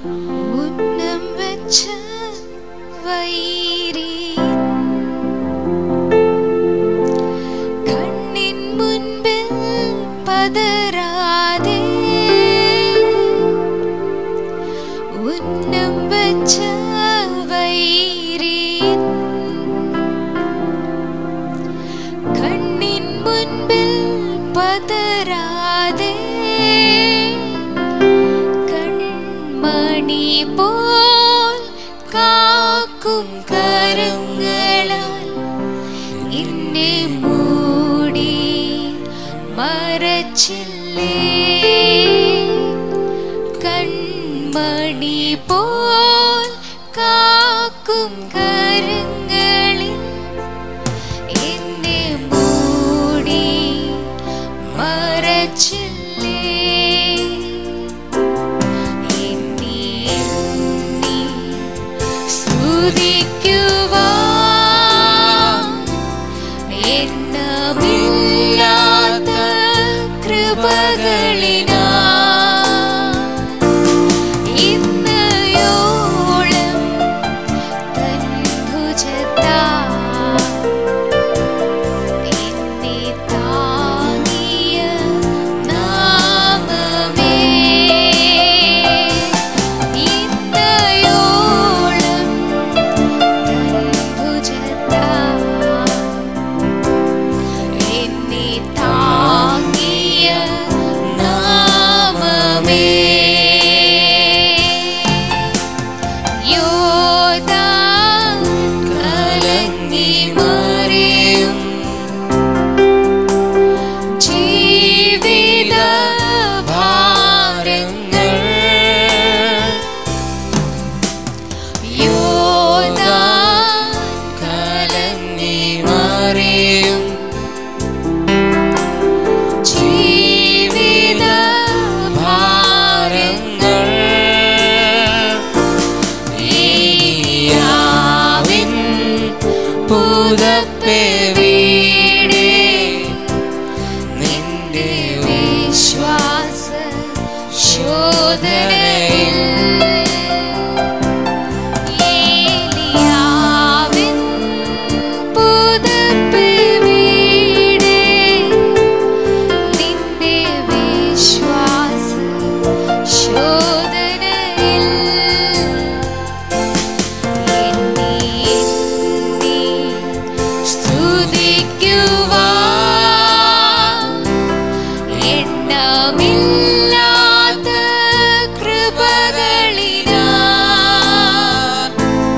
ഉന്നം വെച്ച വൈരി കണ്ണിൻ മുൻപിൽ പതരാതെ ഉന്നം വെച്ച വൈരി കണ്ണിൻ മുൻപിൽ പതരാതെ കൺമണി പോൽ കാക്കും കരങ്ങളാൽ എന്നെ മൂടി മറച്ചില്ലേ കൺമണി പോൽ കാക്കും കരങ്ങളിൽ എന്നെ മൂടി മറച്ചില്ലേ എന്നെ എണ്ണി സ്തുതിക്കുവാൻ എണ്ണമില്ലാത്ത കൃപകളിനാ ഇന്നയോളം തൻ ഭുജത്താ എന്നെ താങ്ങിയ നാമമേ ഇന്നയോളം തൻ ഭുജത്താ എന്നെ താങ്ങിയ നാമമേ യോദാൻ കലങ്ങി മറിയും ജീവിത ഭാരങ്ങൾ യോദാൻ കലങ്ങി മറിയും ജീവിത ഭാരങ്ങൾ ഈയാവിൻ പുതപ്പെ വീടേ നിന്റെ വിശ്വാസ ശോധനയിൽ ഏലിയാവിൻ പുതപ്പെ വീടേ നിന്റെ വിശ്വാസ ശോധനയിൽ എന്നെ എണ്ണി സ്തുതിക്കുവാൻ എണ്ണമില്ലാത്ത കൃപകളിനാൽ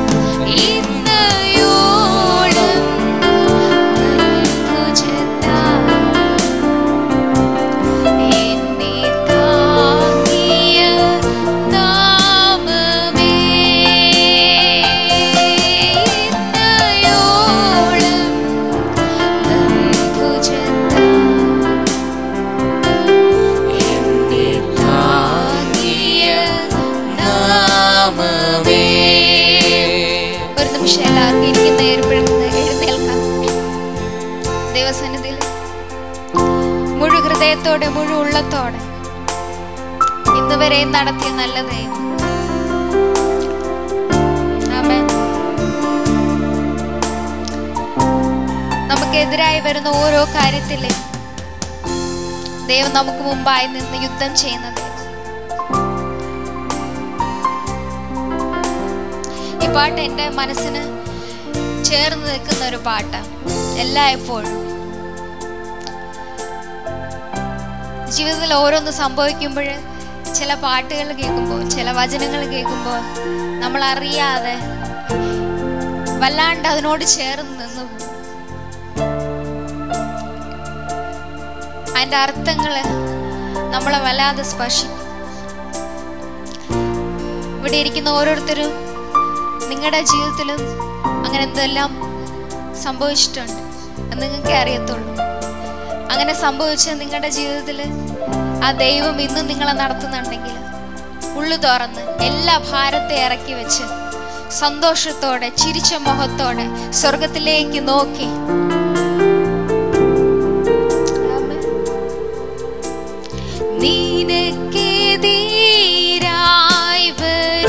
ഇന്നയോളം ഭുജത്താൽ എന്നെ താങ്ങിയ നാമമേ ഇന്നയോളം തൻ ഭുജത്താൽ എന്നെ താങ്ങിയ നാമമേ ഒരു നിമിഷം എല്ലാവർക്കും ഇരിക്കുന്ന ഏർപ്പെടുന്ന എഴുന്നേൽക്കാം ദൈവസന്നിധിയിൽ മുഴു ഹൃദയത്തോടെ മുഴു ഉള്ളത്തോടെ ഇന്ന് വരെ നടത്തിയ നല്ല ദൈവം ആമേൻ. നമുക്കെതിരായി വരുന്ന ഓരോ കാര്യത്തിലും ദൈവം നമുക്ക് മുമ്പായി നിന്ന് യുദ്ധം ചെയ്യുന്ന ദൈവം ഈ പാട്ട് എൻ്റെ മനസ്സിന് ചേർന്ന് നിൽക്കുന്ന ഒരു പാട്ടാണ് എല്ലായ്പ്പോഴും ജീവിതത്തിൽ ഓരോന്ന് സംഭവിക്കുമ്പോൾ ചില പാട്ടുകൾ കേൾക്കുമ്പോൾ ചില വചനങ്ങൾ കേൾക്കുമ്പോൾ നമ്മൾ അറിയാതെ വല്ലാണ്ട് അതിനോട് ചേർന്ന് നിന്നു പോകും അതിൻ്റെ അർത്ഥങ്ങൾ നമ്മളെ വല്ലാതെ സ്പർശിക്കും ഇവിടെ ഇരിക്കുന്ന ഓരോരുത്തരും നിങ്ങളുടെ ജീവിതത്തിലും അങ്ങനെ എന്തെല്ലാം സംഭവിച്ചിട്ടുണ്ട് എന്ന് നിങ്ങൾക്ക് അറിയത്തുള്ളൂ അങ്ങനെ സംഭവിച്ച നിങ്ങളുടെ ജീവിതത്തിൽ ആ ദൈവം ഇന്നും നിങ്ങളെ നടത്തുന്നുണ്ടെങ്കിൽ ഉള്ളു തുറന്ന് എല്ലാ ഭാരത്തെ ഇറക്കി വെച്ച് സന്തോഷത്തോടെ ചിരിച്ച മുഖത്തോടെ സ്വർഗത്തിലേക്ക് നോക്കി ആമേൻ. നിനക്കെതിരായി വരും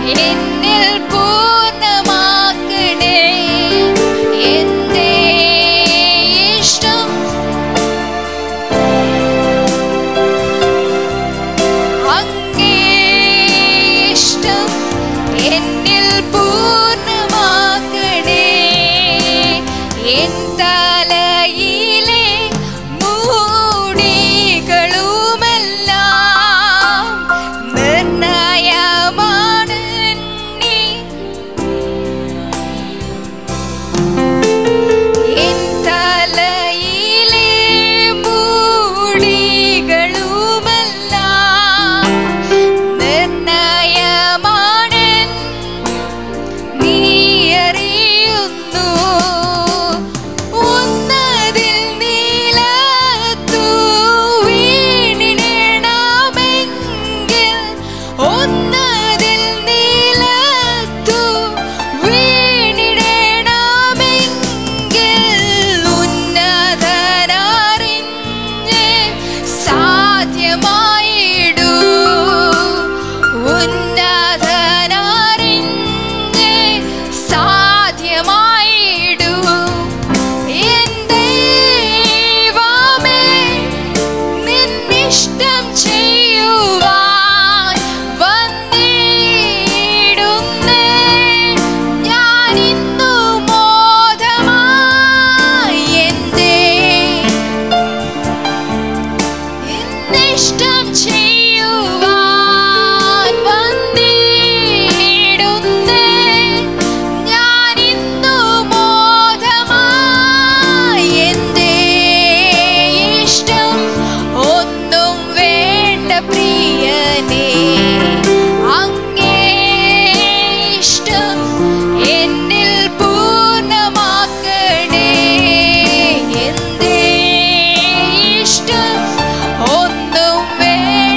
എന്നിൽ പൂർണ്ണമാക്കണേ എന്റെ ഇഷ്ടം അങ്ങേ ഇഷ്ടം എന്നിൽ പൂർണ്ണമാക്കണേ എൻ തലയിലെ മൂടികളുമെല്ലാം നിർണയമാണ് നീ എൻ തലയിലെ മൂടികളുമെല്ലാം നിർണയമാണ് നീ അറിയുന്നു ഉന്നതിൽ നീലത്തു വീണിടണമെങ്കിൽ ഒന്നതിൽ നീലത്തു വീണിടണമെങ്കിൽ ഉന്നതനറിഞ്ഞ് സാധ്യമായിടൂ ഉന്നതനറിഞ്ഞ് സാധ്യമായിടൂ എൻ ദൈവമേ നിന്നിഷ്ടം ചെയ്യുവാൻ വന്നിടുന്നേ ഞാനിന്നു മോദമായി എന്റെ നിന്നിഷ്ടം ചെയ്യുവാൻ വന്നിടുന്നേ ഞാനിന്നു മോദമായി എന്റെ ഇഷ്ടം ഒന്നും വേണ്ട പ്രിയനേ അങ്ങേ ഇഷ്ടം എന്നിൽ പൂർണ്ണമാക്കണേ എന്റെ ഇഷ്ടം ഒന്നും വേണ്ട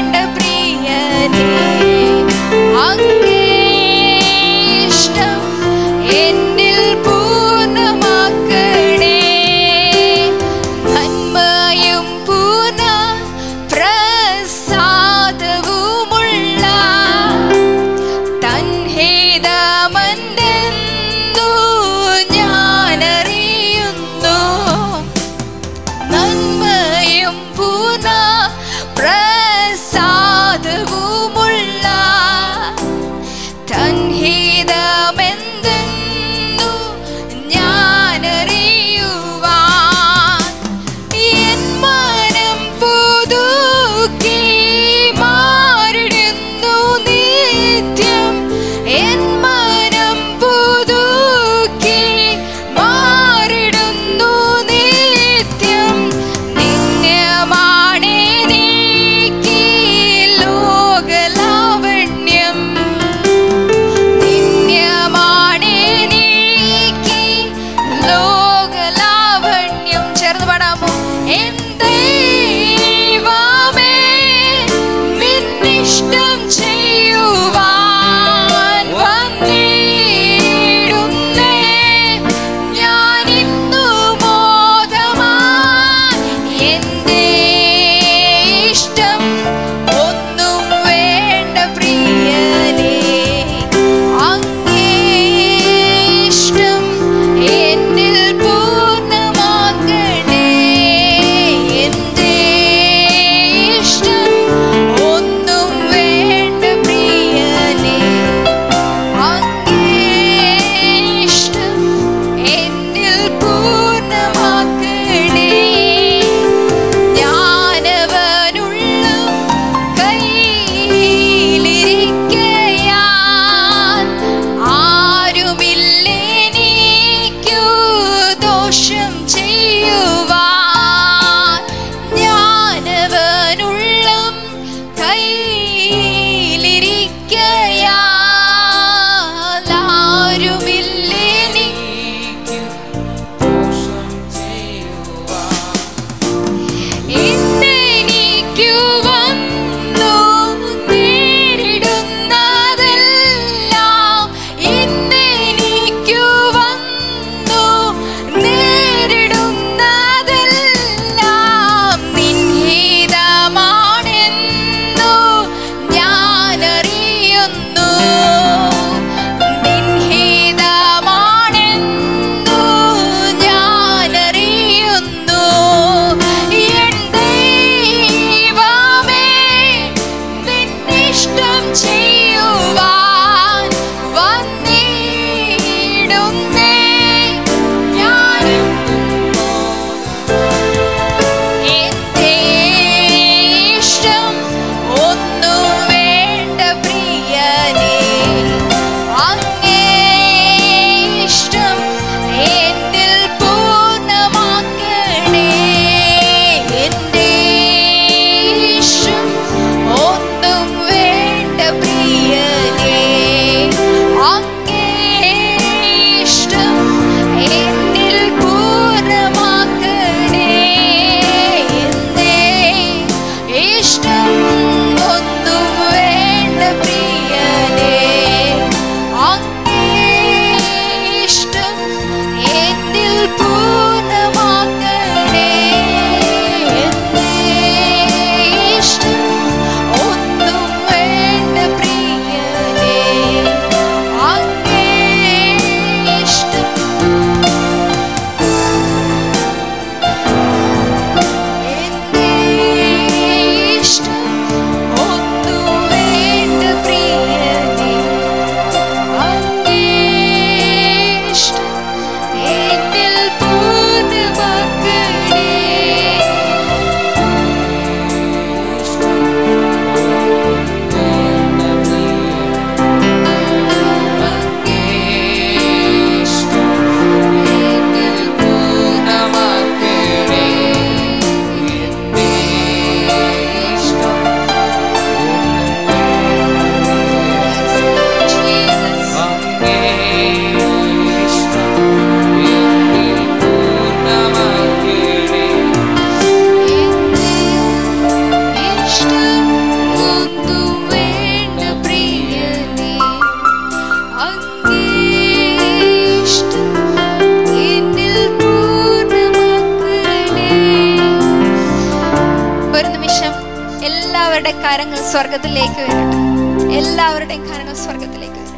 എല്ലാവരുടെ കരങ്ങൾ സ്വർഗത്തിലേക്ക് വരട്ടെ എല്ലാവരുടെയും കരങ്ങൾ സ്വർഗത്തിലേക്ക് വരട്ടെ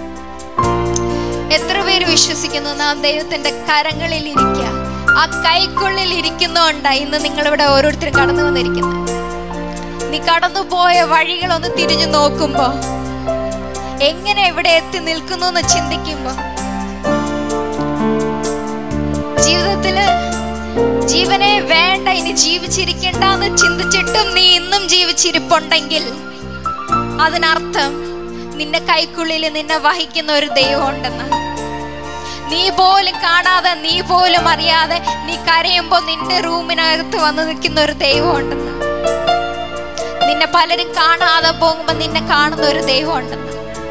എത്ര പേര് വിശ്വസിക്കുന്നു നാം ദൈവത്തിന്റെ കരങ്ങളിൽ ഇരിക്കുക ആ കൈക്കുള്ളിൽ ഇരിക്കുന്നോണ്ടാ ഇന്ന് നിങ്ങളിവിടെ ഓരോരുത്തരും കടന്നു വന്നിരിക്കുന്നത് നീ കടന്നുപോയ വഴികളൊന്ന് തിരിഞ്ഞു നോക്കുമ്പോ എങ്ങനെ ഇവിടെ എത്തി നിൽക്കുന്നു എന്ന് ചിന്തിക്കുമ്പോ ജീവിതത്തില് ജീവനെ വേണ്ട ഇനി ജീവിച്ചിരിക്കണ്ട എന്ന് ചിന്തിച്ചിട്ടും നീ ഇന്നും ജീവിച്ചിരിപ്പുണ്ടെങ്കിൽ അതിനർത്ഥം നിന്റെ കൈക്കുള്ളിൽ നിന്നെ വഹിക്കുന്ന ഒരു ദൈവം ഉണ്ടെന്ന് നീ പോലും കാണാതെ നീ പോലും അറിയാതെ നീ കരയുമ്പോ നിന്റെ റൂമിനകത്ത് വന്ന് നിൽക്കുന്ന ഒരു ദൈവം ഉണ്ടെന്ന് നിന്നെ പലരും കാണാതെ പോകുമ്പോ നിന്നെ കാണുന്ന ഒരു ദൈവം ഉണ്ടെന്ന്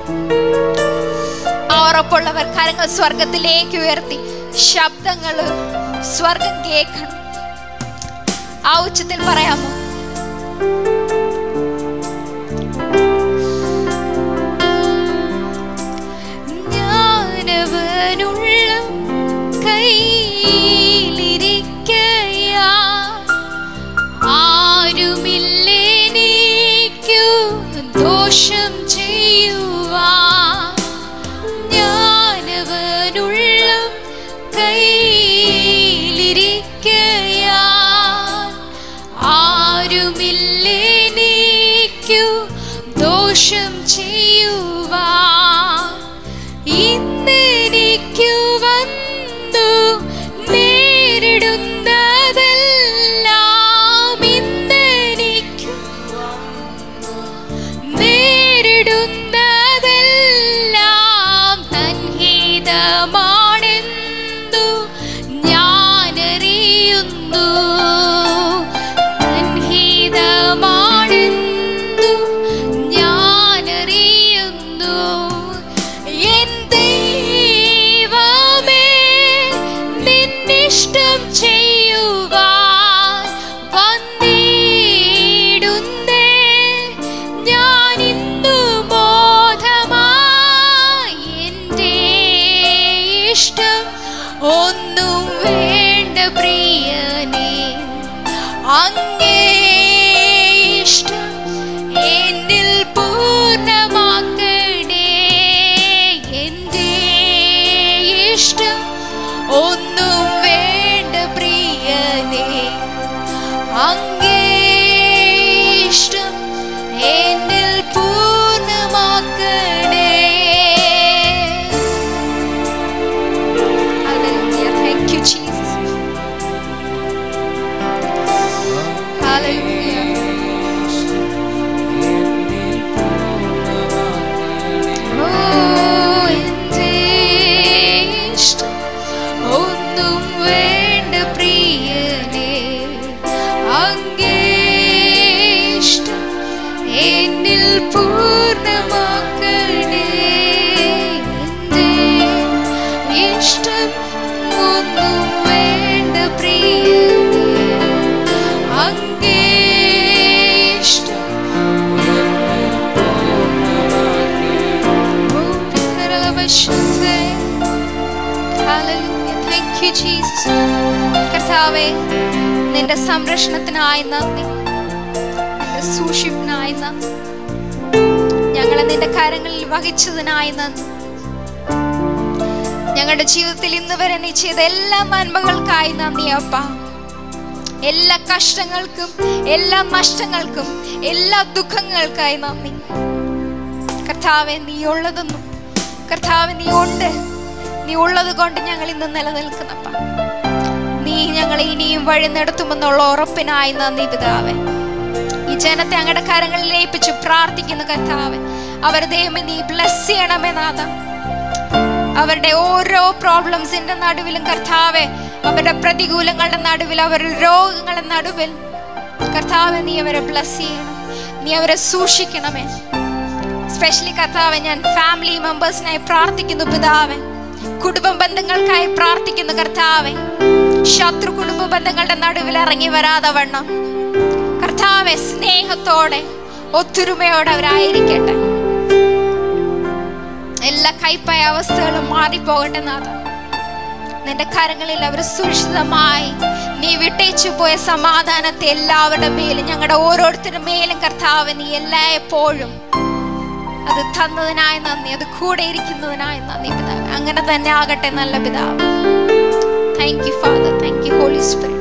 ആ ഉറപ്പുള്ളവർ കരങ്ങൾ സ്വർഗത്തിലേക്ക് ഉയർത്തി ശബ്ദങ്ങൾ സ്വർഗം കേൾക്കണം ആ ഉച്ചത്തിൽ പറയാമോ ഞാനവനുള്ള കയ്യിലിരിക്കയാ ആരുമില്ലേനീക്കു ദോഷം ചെയ്യുവാ ഞാനവനുള്ള കയ്യിലിരിക്കയാ ആരുമില്ലേനീക്കു ദോഷം ചെയ്യുവാ ഇന്നെനിക്കു വന്നു നേരിടുന്നതെല്ലാം ഇന്നെനിക്കു നേരിടുന്നതെല്ലാം തൻഹിതമാണെന്നു ഞാനറിയുന്നു തൻഹിതമാണെന്നു ഞാനറിയുന്നു എൻ ദൈവമേ നിന്നിഷ്ടം ചെയ്യുവാൻ വന്നിടുന്നേ ഞാൻ ഇന്നു ബോധമായി എൻ്റെ ഇഷ്ടം ഒന്നും വേണ്ട പ്രിയനേ അങ്ങേ ഇഷ്ടം എന്നിൽ പൂർണ്ണമാക്കണേ എൻ്റെ ഇഷ്ടം ഒന്നും വേണ്ട പ്രിയനേ അങ്ങേ ഇഷ്ടം എന്നിൽ പൂർണ്ണമാക്കണേ Hallelujah. Thank you, Jesus. Hallelujah. Oh, എൻ്റെ ഇഷ്ടം ഒന്നും വേണ്ട പ്രിയനേ അങ്ങേ ഇഷ്ടം എന്നിൽ പൂർണ്ണമാക്കണേ എൻ്റെ ഇഷ്ടം ഒന്നും വേണ്ട പ്രിയനേ അങ്ങേ ഇഷ്ടം Thank you, Jesus. കർത്താവേ നിന്റെ സംരക്ഷണത്തിനായി നന്ദി നിന്റെ സൂക്ഷിപ്പിനായി നന്ദി ഞങ്ങളെ നിന്റെ കരങ്ങളിൽ വഹിച്ചതിനായി നന്ദി ഞങ്ങളുടെ ജീവിതത്തിൽ ഇന്ന് വരെ നീ ചെയ്ത എല്ലാ നന്മകൾക്കായി നന്ദി അപ്പ എല്ലാ കഷ്ടങ്ങൾക്കും എല്ലാ നഷ്ടങ്ങൾക്കും എല്ലാ ദുഃഖങ്ങൾക്കായി നന്ദി കർത്താവെ നീ ഉള്ളതൊന്നും കർത്താവ് നീ ഉണ്ട് നീ ഉള്ളത് കൊണ്ട് ഞങ്ങൾ ഇന്ന് നിലനിൽക്കുന്നപ്പ നീ ഞങ്ങളെ ഇനിയും വഴി നടത്തുമെന്നുള്ള ഉറപ്പിനായി നന്ദി പിതാവെ ഈ ജനത്തെ അങ്ങയുടെ കരങ്ങളിൽ ഏൽപ്പിച്ച് പ്രാർത്ഥിക്കുന്നു കർത്താവ് അവർ ദൈവമേ നീ ബ്ലസ് ചെയ്യണമേ നാഥ അവരുടെ ഓരോ പ്രോബ്ലംസിന്റെ നടുവിലും കർത്താവെ അവരുടെ പ്രതികൂലങ്ങളുടെ നടുവിൽ അവരുടെ രോഗങ്ങളുടെ നടുവിൽ കർത്താവെ നീ അവരെ ബ്ലസ് ചെയ്യണം നീ അവരെ സൂക്ഷിക്കണമേ സ്പെഷ്യലി കർത്താവെ ഞാൻ ഫാമിലി മെമ്പേഴ്സിനായി പ്രാർത്ഥിക്കുന്നു പിതാവെ കുടുംബ ബന്ധങ്ങൾക്കായി പ്രാർത്ഥിക്കുന്നു കർത്താവെ ശത്രു കുടുംബ ബന്ധങ്ങളുടെ നടുവിൽ ഇറങ്ങി വരാതെ വണ്ണം കർത്താവെ സ്നേഹത്തോടെ ഒത്തൊരുമയോടെ അവരായിരിക്കട്ടെ എല്ലാ കൈപ്പായ അവസ്ഥകളും മാറിപ്പോകട്ടെ നാഥ നിന്റെ കരങ്ങളിൽ അവർ സുരക്ഷിതമായി നീ വിട്ടേച്ചു പോയ സമാധാനത്തെ എല്ലാവരുടെ മേലും ഞങ്ങളുടെ ഓരോരുത്തരുടെ മേലും കർത്താവ് നീ എല്ലായ്പ്പോഴും അത് തന്നതിനായി നന്ദി അത് കൂടെ ഇരിക്കുന്നതിനായി നന്ദി പിതാവ് അങ്ങനെ തന്നെ ആകട്ടെ നല്ല പിതാവ് thank you father thank you holy spirit